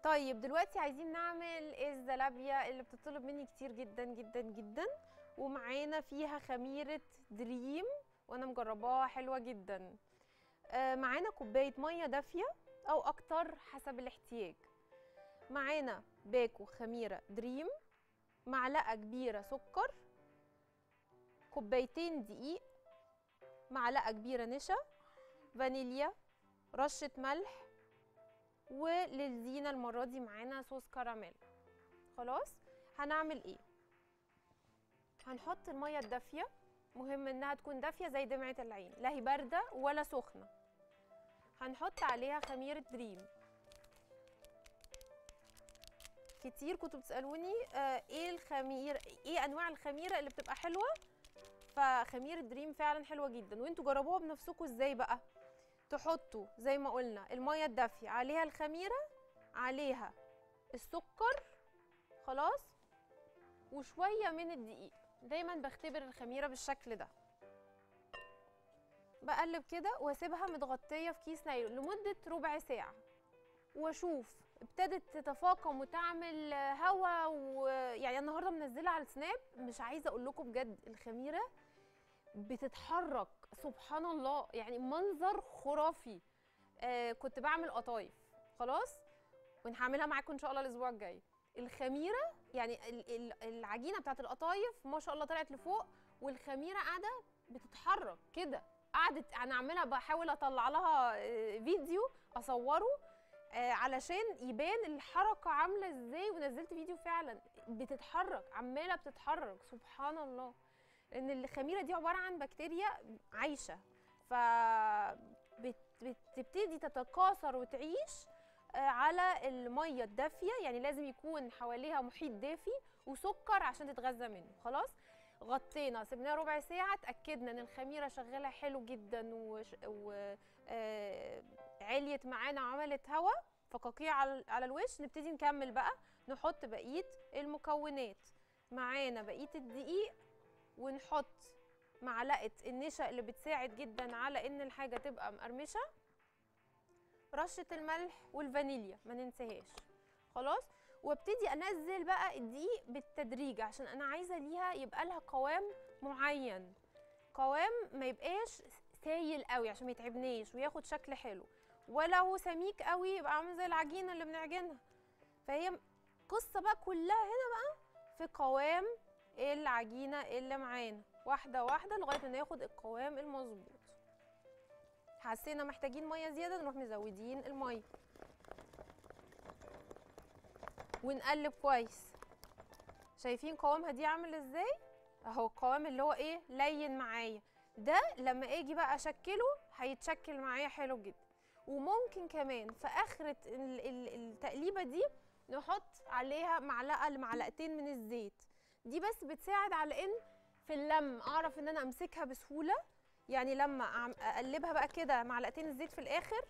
طيب دلوقتي عايزين نعمل الزلابيا اللي بتطلب مني كتير جدا جدا جدا ومعانا فيها خميره دريم وانا مجرباها حلوه جدا آه، معانا كوبايه ميه دافيه او اكتر حسب الاحتياج معانا باكو خميره دريم معلقه كبيره سكر كوبايتين دقيق معلقه كبيره نشا فانيليا رشه ملح وللزينه المره دي معانا صوص كراميل خلاص هنعمل ايه هنحط الميه الدافيه مهم انها تكون دافيه زي دمعه العين لا هي بارده ولا سخنه هنحط عليها خميره دريم كتير كنتوا بتسالوني آه ايه الخمير ايه انواع الخميره اللي بتبقى حلوه فخميره دريم فعلا حلوه جدا وانتوا جربوها بنفسكم ازاي بقى تحطوا زي ما قلنا الميه الدافيه عليها الخميره عليها السكر خلاص وشويه من الدقيق دايما بختبر الخميره بالشكل ده بقلب كده واسيبها متغطيه في كيس نايلون لمده ربع ساعه واشوف ابتدت تتفاقم وتعمل هوا ويعني النهارده منزله على السناب مش عايزه اقول لكم بجد الخميره بتتحرك سبحان الله يعني منظر خرافي آه كنت بعمل قطايف خلاص وهعملها معاكم ان شاء الله الاسبوع الجاي الخميره يعني ال- ال- العجينه بتاعت القطايف ما شاء الله طلعت لفوق والخميره قاعده بتتحرك كده قعدت انا اعملها بحاول اطلع لها آه، فيديو اصوره آه، علشان يبان الحركه عامله ازاي ونزلت فيديو فعلا بتتحرك عماله بتتحرك سبحان الله لان الخميره دي عباره عن بكتيريا عايشه ف بت- بتبتدي تتكاثر وتعيش آه، على الميه الدافيه يعني لازم يكون حواليها محيط دافي وسكر عشان تتغذى منه خلاص غطينا سيبناها ربع ساعه اتاكدنا ان الخميره شغاله حلو جدا وش... و... آه... عليت معانا وعملت هواء فقاقيع على على الوش نبتدي نكمل بقى نحط بقيه المكونات معانا بقيه الدقيق ونحط معلقه النشا اللي بتساعد جدا على ان الحاجه تبقى مقرمشه رشه الملح والفانيليا ما ننساهاش خلاص وابتدي انزل بقى الدقيق بالتدريج عشان انا عايزه ليها يبقى لها قوام معين قوام ما يبقاش سايل قوي عشان ما يتعبناش وياخد شكل حلو ولا هو سميك قوي يبقى عامل زي العجينه اللي بنعجنها فهي قصه بقى كلها هنا بقى في قوام العجينه اللي معانا واحده واحده لغايه ما ناخد القوام المظبوط حسينا محتاجين ميه زياده نروح مزودين الميه ونقلب كويس شايفين قوامها دي عامل ازاي اهو القوام اللي هو ايه لين معايا ده لما اجي بقى اشكله هيتشكل معايا حلو جدا وممكن كمان في اخرة ال- ال- التقليبه دي نحط عليها معلقه لمعلقتين من الزيت دي بس بتساعد على ان في اللم اعرف ان انا امسكها بسهوله يعني لما أعم- اقلبها بقى كده معلقتين الزيت في الاخر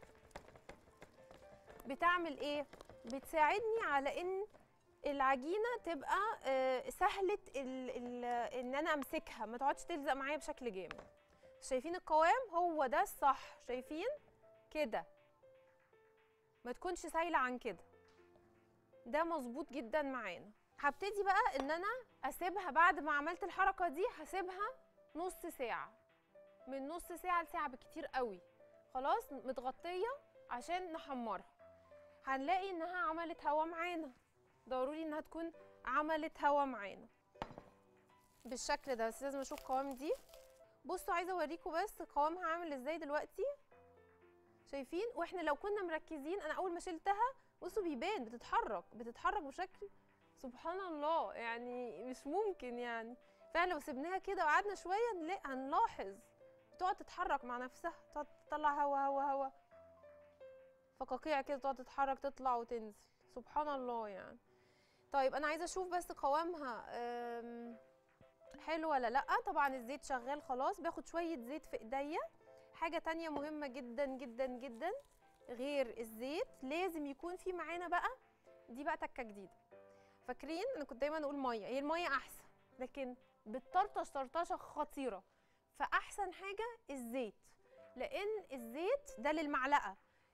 بتعمل ايه بتساعدني على ان العجينه تبقى آه، سهله ال ال ان انا امسكها ما تقعدش تلزق معايا بشكل جامد شايفين القوام هو ده الصح شايفين كده ما تكونش سايله عن كده ده مظبوط جدا معانا هبتدي بقى ان انا اسيبها بعد ما عملت الحركه دي هسيبها نص ساعه من نص ساعه لساعه بكتير قوي خلاص متغطيه عشان نحمرها هنلاقي انها عملت هوا معانا ضروري انها تكون عملت هوا معانا بالشكل ده بس لازم اشوف قوام دي بصوا عايزه اوريكم بس قوامها عامل ازاي دلوقتي شايفين واحنا لو كنا مركزين انا اول ما شلتها بصوا بيبان بتتحرك بتتحرك بشكل سبحان الله يعني مش ممكن يعني فعلا لو سيبناها كده وقعدنا شويه نلاقي هنلاحظ بتقعد تتحرك مع نفسها تقعد تطلع هوا هوا هوا فقاقيع كده تقعد تتحرك تطلع وتنزل سبحان الله يعني طيب انا عايزه اشوف بس قوامها أم، حلو ولا لا طبعا الزيت شغال خلاص باخد شويه زيت في ايديا حاجه تانية مهمه جدا جدا جدا غير الزيت لازم يكون في معانا بقى دي بقى تكه جديده فاكرين انا كنت دايما اقول ميه هي الميه احسن لكن بتطرطش طرطشه خطيره فاحسن حاجه الزيت لان الزيت ده للمعلقه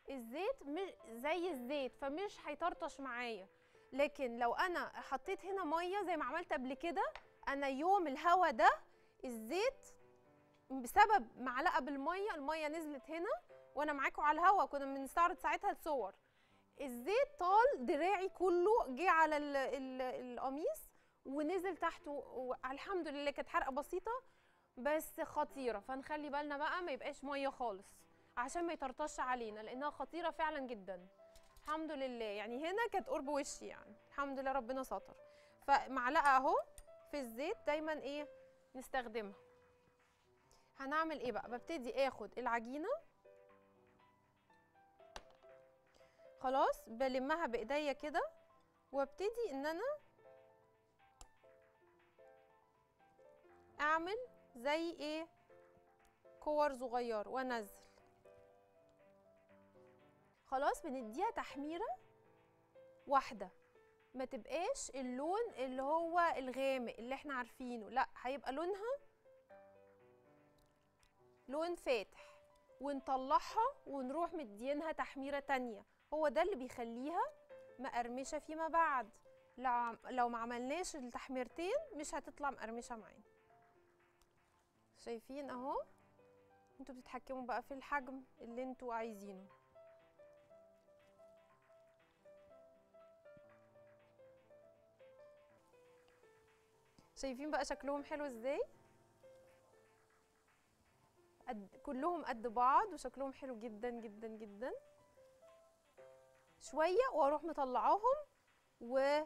الزيت مش زي الزيت فمش هيطرطش معايا لكن لو انا حطيت هنا ميه زي ما عملت قبل كده انا يوم الهوا ده الزيت بسبب معلقه بالميه الميه نزلت هنا وانا معاكم على الهوا كنا بنستعرض ساعتها الصور الزيت طال دراعي كله جه على ال ال القميص ونزل تحته والحمد لله كانت حرقه بسيطه بس خطيره فنخلي بالنا بقى ما يبقاش ميه خالص عشان ما يطرطش علينا لانها خطيره فعلا جدا الحمد لله يعني هنا كانت قرب وشي يعني الحمد لله ربنا ستر فمعلقه اهو في الزيت دايما ايه نستخدمها هنعمل ايه بقى ببتدي اخد العجينه خلاص بلمها بايديا كده وابتدي ان انا اعمل زي ايه كور صغير وانزل خلاص بنديها تحميره واحده ما تبقاش اللون اللي هو الغامق اللي احنا عارفينه لا هيبقى لونها لون فاتح ونطلعها ونروح مدينها تحميره تانية هو ده اللي بيخليها مقرمشه فيما بعد لو لو ما عملناش التحميرتين مش هتطلع مقرمشه معانا شايفين اهو انتوا بتتحكموا بقى في الحجم اللي انتوا عايزينه شايفين بقى شكلهم حلو ازاي قد كلهم قد بعض وشكلهم حلو جدا جدا جدا شويه واروح مطلعاهم و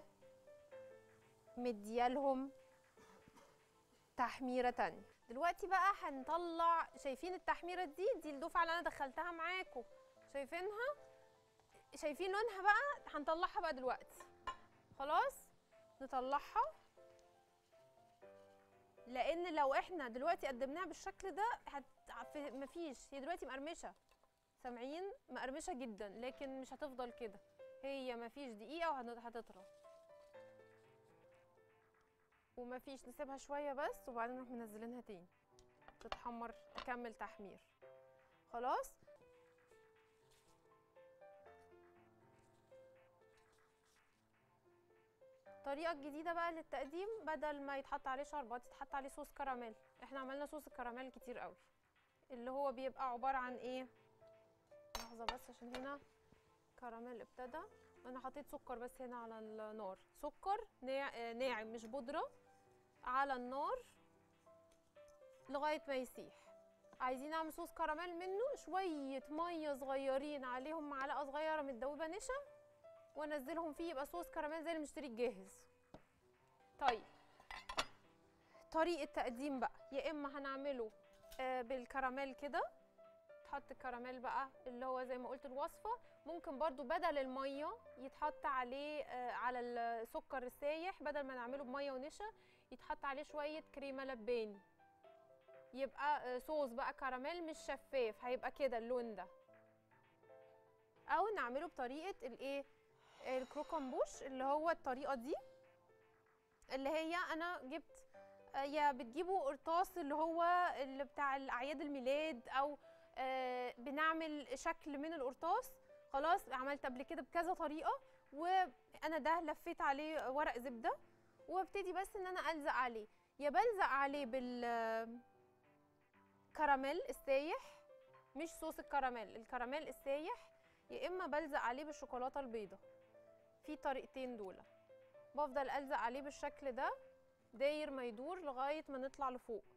مديالهم تحميره تانية دلوقتي بقى هنطلع شايفين التحميره دي دي الدفعه اللي انا دخلتها معاكم شايفينها شايفين لونها بقى هنطلعها بقى دلوقتي خلاص نطلعها لان لو احنا دلوقتي قدمناها بالشكل ده هت... في- مفيش هي دلوقتي مقرمشه سامعين مقرمشه جدا لكن مش هتفضل كده هي مفيش دقيقه وهتطرى ومفيش نسيبها شويه بس وبعدين نروح منزلينها تاني تتحمر تكمل تحمير خلاص الطريقة الجديدة بقى للتقديم بدل ما يتحط عليه شربات يتحط عليه صوص كراميل احنا عملنا صوص الكراميل كتير قوي اللي هو بيبقى عبارة عن ايه لحظة بس عشان هنا كراميل ابتدى انا حطيت سكر بس هنا على النار سكر ناع- آه، ناعم مش بودرة على النار لغاية ما يسيح عايزين نعمل صوص كراميل منه شوية مية صغيرين عليهم معلقة صغيرة متدوبة نشا وانزلهم فيه يبقى صوص كراميل زي اللي مشتري الجاهز طيب طريقة تقديم بقى يا اما هنعمله آه، بالكراميل كده تحط الكراميل بقى اللي هو زي ما قلت الوصفة ممكن برضو بدل المية يتحط عليه آه، على السكر السايح بدل ما نعمله بمية ونشا يتحط عليه شوية كريمة لباني يبقى آه، صوص بقى كراميل مش شفاف هيبقى كده اللون ده او نعمله بطريقة الايه الكروكمبوش اللي هو الطريقة دي اللي هي انا جبت آه، يا بتجيبوا قرطاس اللي هو اللي بتاع الاعياد الميلاد او آه، بنعمل شكل من القرطاس خلاص عملت قبل كده بكذا طريقه وانا ده لفيت عليه ورق زبده وابتدي بس ان انا الزق عليه يا بلزق عليه بال كراميل السايح مش صوص الكراميل الكراميل السايح يا اما بلزق عليه بالشوكولاته البيضاء في طريقتين دول بفضل الزق عليه بالشكل ده داير ما يدور لغايه ما نطلع لفوق